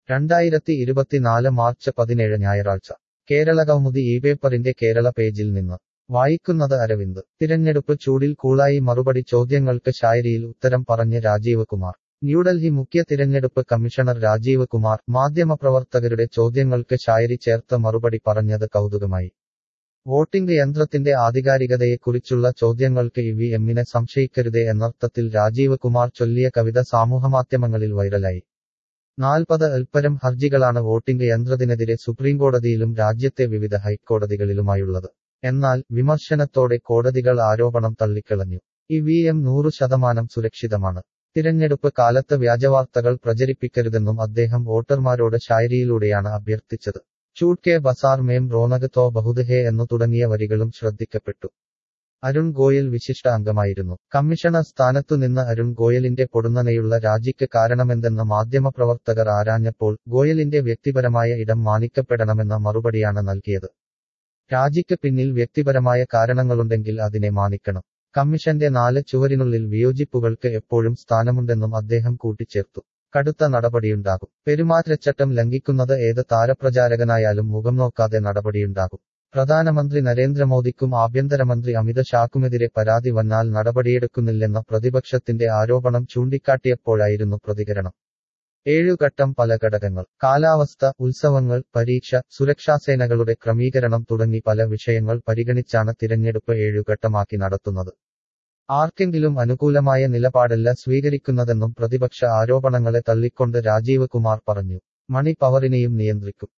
രണ്ടായിരത്തി ഇരുപത്തിനാല് മാർച്ച് പതിനേഴ് ഞായറാഴ്ച കേരളകൗമുദി ഈ പേപ്പറിന്റെ കേരള പേജിൽ നിന്ന് വായിക്കുന്നത് അരവിന്ദ് തിരഞ്ഞെടുപ്പ് ചൂടിൽ കൂളായി മറുപടി ചോദ്യങ്ങൾക്ക് ശായരിയിൽ ഉത്തരം പറഞ്ഞ് രാജീവ് കുമാർ ന്യൂഡൽഹി മുഖ്യ തിരഞ്ഞെടുപ്പ് കമ്മീഷണർ രാജീവ് കുമാർ മാധ്യമപ്രവർത്തകരുടെ ചോദ്യങ്ങൾക്ക് ശായരി ചേർത്ത് മറുപടി പറഞ്ഞത് കൗതുകമായി വോട്ടിംഗ് യന്ത്രത്തിന്റെ ആധികാരികതയെക്കുറിച്ചുള്ള ചോദ്യങ്ങൾക്ക് ഇ വി എമ്മിനെ സംശയിക്കരുതേ എന്നർത്ഥത്തിൽ രാജീവ് കുമാർ ചൊല്ലിയ കവിത സമൂഹമാധ്യമങ്ങളിൽ വൈറലായി നാൽപ്പത് അൽപ്പരം ഹർജികളാണ് വോട്ടിംഗ് യന്ത്രത്തിനെതിരെ സുപ്രീംകോടതിയിലും രാജ്യത്തെ വിവിധ ഹൈക്കോടതികളിലുമായുള്ളത് എന്നാൽ വിമർശനത്തോടെ കോടതികൾ ആരോപണം തള്ളിക്കളഞ്ഞു ഇ വി എം നൂറു ശതമാനം സുരക്ഷിതമാണ് തിരഞ്ഞെടുപ്പ് കാലത്ത് വ്യാജവാർത്തകൾ പ്രചരിപ്പിക്കരുതെന്നും അദ്ദേഹം വോട്ടർമാരോട് ശായരിയിലൂടെയാണ് അഭ്യർത്ഥിച്ചത് ചൂട്ട് കെ ബസാർ മേം റോനക് തോ ബഹുത് ഹേ എന്നു തുടങ്ങിയ വരികളും ശ്രദ്ധിക്കപ്പെട്ടു അരുൺ ഗോയൽ വിശിഷ്ട അംഗമായിരുന്നു കമ്മീഷണർ സ്ഥാനത്തു നിന്ന് അരുൺ ഗോയലിന്റെ പൊടുന്നനെയുള്ള രാജിക്ക് കാരണമെന്തെന്ന് മാധ്യമപ്രവർത്തകർ ആരാഞ്ഞപ്പോൾ ഗോയലിന്റെ വ്യക്തിപരമായ ഇടം മാനിക്കപ്പെടണമെന്ന മറുപടിയാണ് നൽകിയത് രാജിക്ക് പിന്നിൽ വ്യക്തിപരമായ കാരണങ്ങളുണ്ടെങ്കിൽ അതിനെ മാനിക്കണം കമ്മീഷന്റെ നാല് ചുവരിനുള്ളിൽ വിയോജിപ്പുകൾക്ക് എപ്പോഴും സ്ഥാനമുണ്ടെന്നും അദ്ദേഹം കൂട്ടിച്ചേർത്തു കടുത്ത നടപടിയുണ്ടാകും പെരുമാറ്റച്ചട്ടം ലംഘിക്കുന്നത് ഏത് താരപ്രചാരകനായാലും മുഖം നോക്കാതെ നടപടിയുണ്ടാകും പ്രധാനമന്ത്രി നരേന്ദ്രമോദിക്കും ആഭ്യന്തരമന്ത്രി അമിത് ഷാക്കുമെതിരെ പരാതി വന്നാൽ നടപടിയെടുക്കുന്നില്ലെന്ന പ്രതിപക്ഷത്തിന്റെ ആരോപണം ചൂണ്ടിക്കാട്ടിയപ്പോഴായിരുന്നു പ്രതികരണം ഏഴുഘട്ടം പല ഘടകങ്ങൾ കാലാവസ്ഥ ഉത്സവങ്ങൾ പരീക്ഷ സുരക്ഷാസേനകളുടെ ക്രമീകരണം തുടങ്ങി പല വിഷയങ്ങൾ പരിഗണിച്ചാണ് തിരഞ്ഞെടുപ്പ് ഏഴുഘട്ടമാക്കി നടത്തുന്നത് ആർക്കെങ്കിലും അനുകൂലമായ നിലപാടല്ല സ്വീകരിക്കുന്നതെന്നും പ്രതിപക്ഷ ആരോപണങ്ങളെ തള്ളിക്കൊണ്ട് രാജീവ് കുമാർ പറഞ്ഞു മണി പവറിനെയും നിയന്ത്രിക്കും